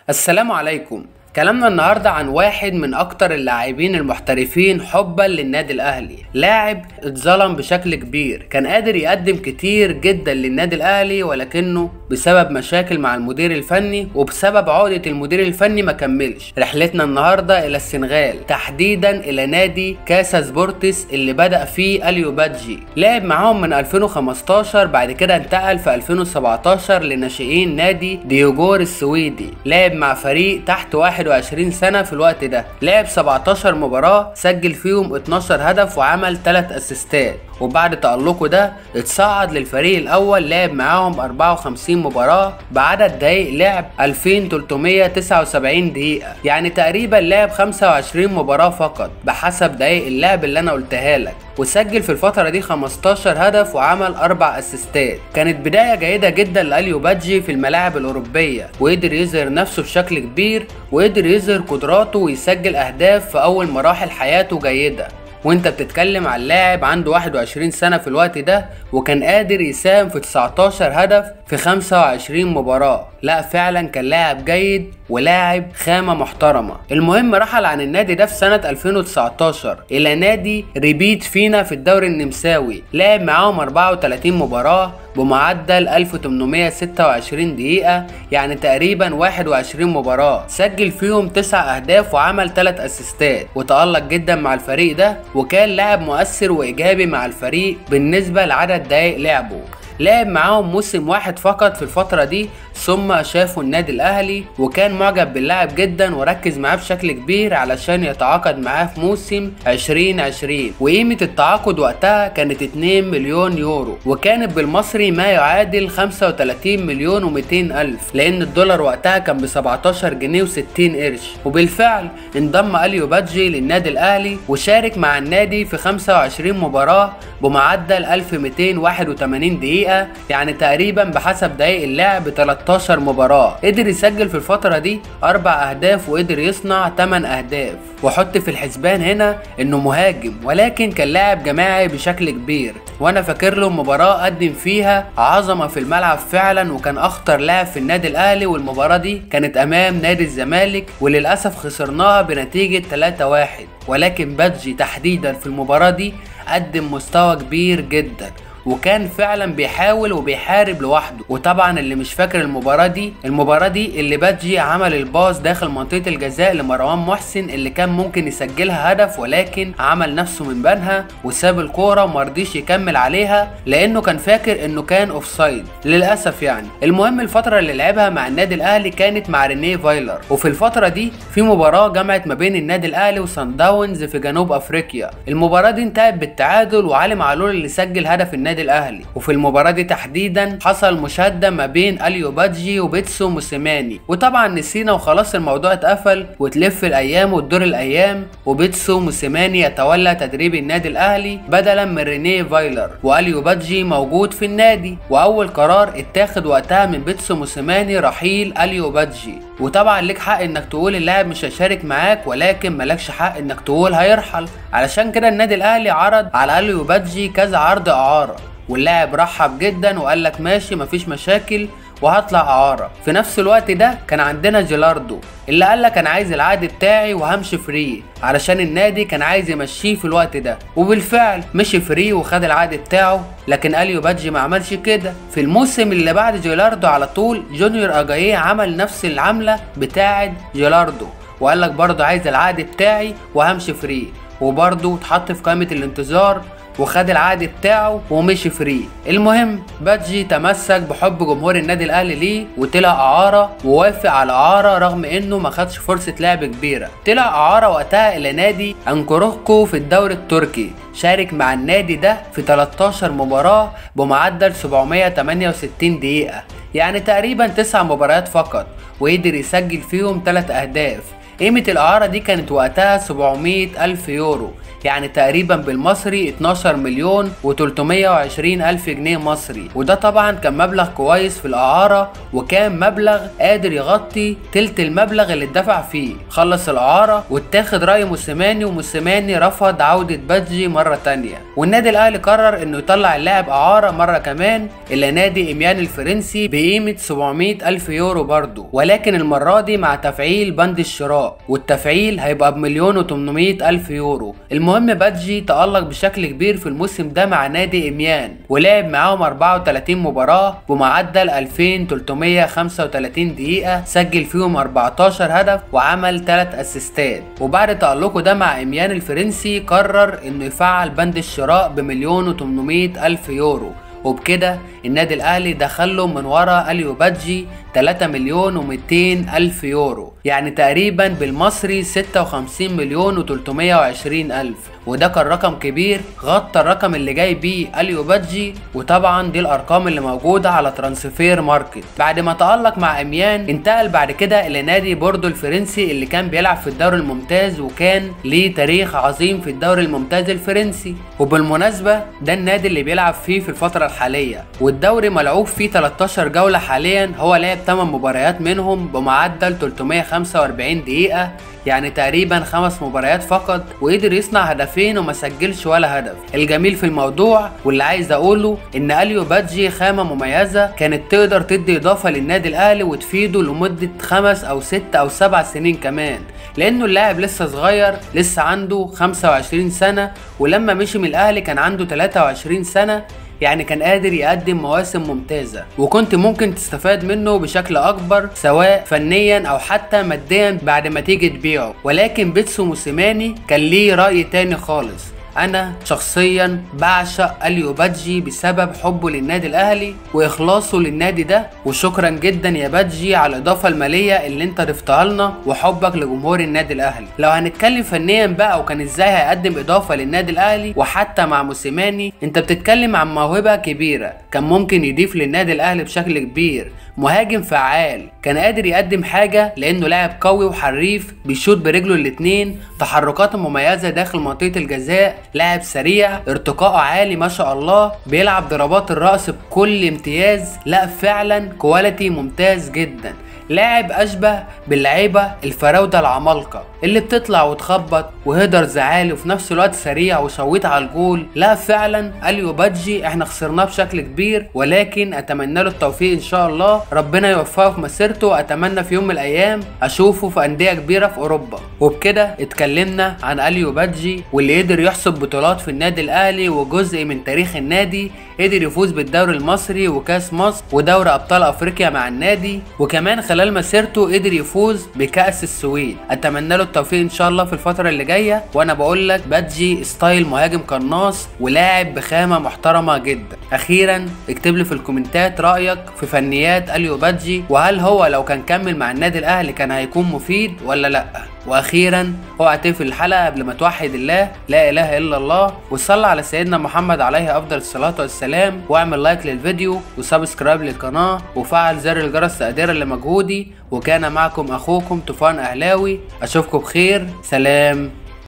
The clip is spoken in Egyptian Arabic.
السلام عليكم كلامنا النهاردة عن واحد من أكتر اللاعبين المحترفين حبا للنادي الأهلي لاعب اتظلم بشكل كبير كان قادر يقدم كتير جدا للنادي الأهلي ولكنه بسبب مشاكل مع المدير الفني وبسبب عقدة المدير الفني ما كملش رحلتنا النهاردة إلى السنغال تحديدا إلى نادي كاسا سبورتس اللي بدأ فيه أليو بادجي لعب معاهم من 2015 بعد كده انتقل في 2017 لناشئين نادي ديوجور السويدي لعب مع فريق تحت 21 سنة في الوقت ده لعب 17 مباراة سجل فيهم 12 هدف وعمل 3 اسيستات وبعد تألقه ده اتصعد للفريق الأول لعب معاهم 54 مباراة بعدد دقايق لعب 2379 دقيقة يعني تقريبا لعب 25 مباراة فقط بحسب دقايق اللعب اللي أنا قلتها لك وسجل في الفترة دي 15 هدف وعمل 4 اسيستات كانت بداية جيدة جدا لأليو بادجي في الملاعب الأوروبية وقدر يظهر نفسه بشكل كبير وقدر يظهر قدراته ويسجل أهداف في أول مراحل حياته جيدة وانت بتتكلم عن لاعب عنده 21 سنة في الوقت ده وكان قادر يساهم في 19 هدف في 25 مباراة لا فعلا كان لاعب جيد ولاعب خامة محترمة المهم رحل عن النادي ده في سنة 2019 إلى نادي ريبيت فينا في الدوري النمساوي لعب معاهم 34 مباراة بمعدل 1826 دقيقة يعني تقريبا 21 مباراة سجل فيهم 9 أهداف وعمل 3 أسيستات وتألق جدا مع الفريق ده وكان لاعب مؤثر وإيجابي مع الفريق بالنسبة لعدد دقايق لعبه لعب معاهم موسم واحد فقط في الفترة دي ثم شافوا النادي الأهلي وكان معجب باللاعب جدا وركز معاه بشكل كبير علشان يتعاقد معاه في موسم 2020 وقيمة التعاقد وقتها كانت 2 مليون يورو وكانت بالمصري ما يعادل 35 مليون و200 ألف لأن الدولار وقتها كان ب 17 جنيه و60 قرش وبالفعل انضم أليو بادجي للنادي الأهلي وشارك مع النادي في 25 مباراة بمعدل 1281 دقيقة يعني تقريبا بحسب دقايق اللعب 13 مباراة قدر يسجل في الفترة دي 4 أهداف وقدر يصنع 8 أهداف وحط في الحسبان هنا انه مهاجم ولكن كان لاعب جماعي بشكل كبير وانا فاكر له مباراة قدم فيها عظمة في الملعب فعلا وكان اخطر لاعب في النادي الاهلي والمباراة دي كانت امام نادي الزمالك وللاسف خسرناها بنتيجة 3-1 ولكن بادجي تحديدا في المباراة دي قدم مستوى كبير جدا وكان فعلا بيحاول وبيحارب لوحده وطبعا اللي مش فاكر المباراة دي المباراة دي اللي بادجي عمل الباص داخل منطقة الجزاء لمروان محسن اللي كان ممكن يسجلها هدف ولكن عمل نفسه من بينها وساب الكورة ومرضيش يكمل عليها لانه كان فاكر انه كان اوفسايد للاسف يعني المهم الفترة اللي لعبها مع النادي الاهلي كانت مع رينيه فايلر وفي الفترة دي في مباراة جمعت ما بين النادي الاهلي وسان داونز في جنوب افريقيا المباراة دي انتهت بالتعادل وعلي معلول اللي سجل هدف النادي الاهلي وفي المباراة دي تحديدا حصل مشادة ما بين اليو بادجي وبيتسو موسيماني وطبعا نسينا وخلاص الموضوع اتقفل وتلف الايام وتدور الايام وبيتسو موسيماني يتولى تدريب النادي الاهلي بدلا من رينيه فايلر واليو بادجي موجود في النادي واول قرار اتاخد وقتها من بيتسو موسيماني رحيل اليو بادجي وطبعا ليك حق انك تقول اللاعب مش هيشارك معاك ولكن مالكش حق انك تقول هيرحل علشان كده النادي الاهلي عرض على اليو بادجي كذا عرض اعاره واللاعب رحب جدا وقال لك ماشي مفيش مشاكل وهطلع اعاره في نفس الوقت ده كان عندنا جيلاردو اللي قال لك انا عايز العقد بتاعي وهمشي فري علشان النادي كان عايز يمشيه في الوقت ده وبالفعل مشي فري وخد العقد بتاعه لكن اليو بادجي ما عملش كده في الموسم اللي بعد جيلاردو على طول جونيور اجاييه عمل نفس العمله بتاعه جيلاردو وقال لك برضه عايز العقد بتاعي وهمشي فري وبرضه اتحط في قائمه الانتظار وخد العقد بتاعه ومشي فري المهم بادجي تمسك بحب جمهور النادي الاهلي ليه وطلع اعاره ووافق على اعاره رغم انه ما خدش فرصه لعب كبيره طلع اعاره وقتها الى نادي انكوروكو في الدوري التركي شارك مع النادي ده في 13 مباراه بمعدل 768 دقيقه يعني تقريبا 9 مباريات فقط وقدر يسجل فيهم 3 اهداف قيمة الإعارة دي كانت وقتها 700 ألف يورو يعني تقريبا بالمصري 12 مليون و320 ألف جنيه مصري وده طبعا كان مبلغ كويس في الإعارة وكان مبلغ قادر يغطي تلت المبلغ اللي اتدفع فيه خلص الإعارة واتاخد رأي موسيماني وموسيماني رفض عودة بادجي مرة تانية والنادي الأهلي قرر إنه يطلع اللاعب إعارة مرة كمان إلى نادي إيميان الفرنسي بقيمة 700 ألف يورو برضه ولكن المرة دي مع تفعيل بند الشراء والتفعيل هيبقى بمليون و800 ألف يورو المهم بادجي تألق بشكل كبير في الموسم ده مع نادي إيميان ولعب معاهم 34 مباراة بمعدل 2335 دقيقة سجل فيهم 14 هدف وعمل 3 اسيستات وبعد تألقه ده مع إيميان الفرنسي قرر إنه يفعل بند الشراء بمليون و800 ألف يورو وبكده النادي الاهلي دخله من ورا اليو بادجي 3 مليون و200 الف يورو يعني تقريبا بالمصري 56 مليون و320 الف وده كان رقم كبير غطى الرقم اللي جاي بيه اليو بادجي وطبعا دي الارقام اللي موجوده على ترانسفير ماركت بعد ما تالق مع اميان انتقل بعد كده الى نادي بوردو الفرنسي اللي كان بيلعب في الدوري الممتاز وكان ليه تاريخ عظيم في الدوري الممتاز الفرنسي وبالمناسبه ده النادي اللي بيلعب فيه في الفتره الحاليه والدوري ملعوب فيه 13 جوله حاليا هو لعب 8 مباريات منهم بمعدل 345 دقيقه يعني تقريبا خمس مباريات فقط وقدر يصنع هدفين وما سجلش ولا هدف الجميل في الموضوع واللي عايز اقوله ان اليو بادجي خامة مميزة كانت تقدر تدي اضافة للنادي الاهلي وتفيده لمدة خمس او ست او سبع سنين كمان لانه اللاعب لسه صغير لسه عنده 25 سنة ولما مشي من الاهلي كان عنده 23 سنة يعني كان قادر يقدم مواسم ممتازة وكنت ممكن تستفاد منه بشكل أكبر سواء فنيا أو حتى ماديا بعد ما تيجي تبيعه ولكن بيتسو موسيماني كان ليه رأي تاني خالص انا شخصيا بعشق اليو بادجي بسبب حبه للنادي الاهلي واخلاصه للنادي ده وشكرا جدا يا بادجي على الاضافه الماليه اللي انت ضفتها لنا وحبك لجمهور النادي الاهلي لو هنتكلم فنيا بقى وكان ازاي هيقدم اضافه للنادي الاهلي وحتى مع موسيماني انت بتتكلم عن موهبه كبيره كان ممكن يضيف للنادي الاهلي بشكل كبير مهاجم فعال كان قادر يقدم حاجة لأنه لاعب قوي وحريف بيشوط برجله الاتنين تحركاته مميزة داخل منطقة الجزاء لاعب سريع ارتقاءه عالي ما شاء الله بيلعب ضربات الرأس بكل امتياز لا فعلا كواليتي ممتاز جدا لاعب اشبه باللعيبه الفراوده العمالقه اللي بتطلع وتخبط وهيدرز عالي وفي نفس الوقت سريع وشويت على الجول لا فعلا اليو بادجي احنا خسرناه بشكل كبير ولكن اتمنى له التوفيق ان شاء الله ربنا يوفقه في مسيرته واتمنى في يوم من الايام اشوفه في انديه كبيره في اوروبا وبكده اتكلمنا عن اليو بادجي واللي قدر يحصد بطولات في النادي الاهلي وجزء من تاريخ النادي قدر يفوز بالدوري المصري وكاس مصر ودوري ابطال افريقيا مع النادي وكمان خلال مسيرته قدر يفوز بكاس السويد اتمنى له التوفيق ان شاء الله في الفتره اللي جايه وانا بقول لك بادجي ستايل مهاجم قناص ولاعب بخامه محترمه جدا اخيرا اكتب لي في الكومنتات رايك في فنيات اليو بادجي وهل هو لو كان كمل مع النادي الاهلي كان هيكون مفيد ولا لا واخيرا اوعى تقفل الحلقه قبل ما توحد الله لا اله الا الله وصلى على سيدنا محمد عليه افضل الصلاه والسلام واعمل لايك للفيديو وسبسكرايب للقناه وفعل زر الجرس تقديرا لمجهودي وكان معكم اخوكم طوفان اهلاوي اشوفكم بخير سلام